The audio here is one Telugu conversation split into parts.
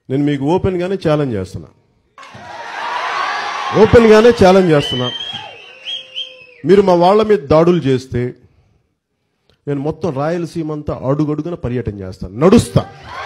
నేను మీకు ఓపెన్ గానే ఛాలెంజ్ చేస్తున్నా ఓపెన్ గానే ఛాలెంజ్ చేస్తున్నా మీరు మా వాళ్ళ మీద దాడులు చేస్తే నేను మొత్తం రాయలసీమ అంతా అడుగడుగున పర్యటన చేస్తాను నడుస్తా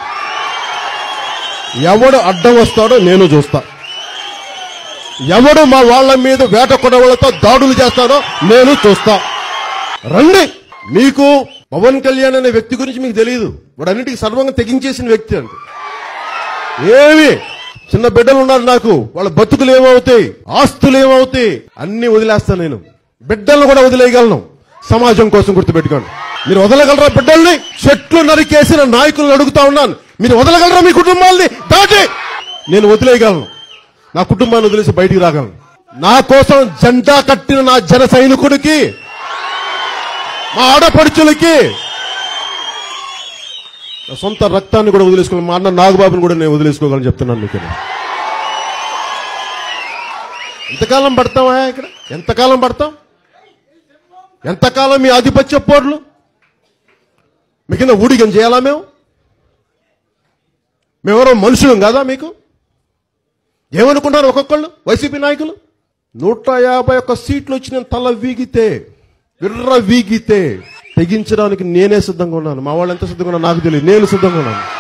ఎవడు అడ్డం వస్తాడో నేను చూస్తా ఎవడు మా వాళ్ళ మీద వేట కొడవలతో దాడులు చేస్తాడో నేను చూస్తా రండి మీకు పవన్ కళ్యాణ్ అనే వ్యక్తి గురించి మీకు తెలియదు వాడు అన్నిటికీ సర్వంగా తెగించేసిన వ్యక్తి అండి ఏమి చిన్న బిడ్డలు ఉన్నారు నాకు వాళ్ళ బతుకులు ఏమవుతాయి ఆస్తులు ఏమవుతాయి అన్ని వదిలేస్తాను నేను బిడ్డలను కూడా వదిలేయగలను సమాజం కోసం గుర్తుపెట్టుకోండి మీరు వదలగలరా బిడ్డల్ని చెట్లు నరికేసిన నాయకులను అడుగుతా ఉన్నాను మీరు వదలగలరా మీ కుటుంబాల్ని దాటి నేను వదిలేయగలను నా కుటుంబాన్ని వదిలేసి బయటికి రాగలను నా కోసం జెండా కట్టిన నా జన సైనికుడికి మా ఆడపడుచులకి నా సొంత రక్తాన్ని కూడా వదిలేసుకోగలను మా అన్న నాగబాబుని కూడా నేను వదిలేసుకోగలను చెప్తున్నాను మీకు నేను. ఎంతకాలం పడతామా ఇక్కడ ఎంతకాలం పడతాం ఎంతకాలం మీ ఆధిపత్య పోర్లు మీ కింద ఊడిగం చేయాలా మేము మేమెవరో మనుషులం కాదా మీకు ఏమనుకుంటారు ఒక్కొక్కళ్ళు వైసీపీ నాయకులు నూట యాభై ఒక్క సీట్లు వచ్చి నేను తల వీగితే విర్ర వీగితే తెగించడానికి నేనే సిద్ధంగా ఉన్నాను మా వాళ్ళు ఎంత సిద్ధంగా ఉన్నా నాకు తెలియదు నేను సిద్ధంగా ఉన్నాను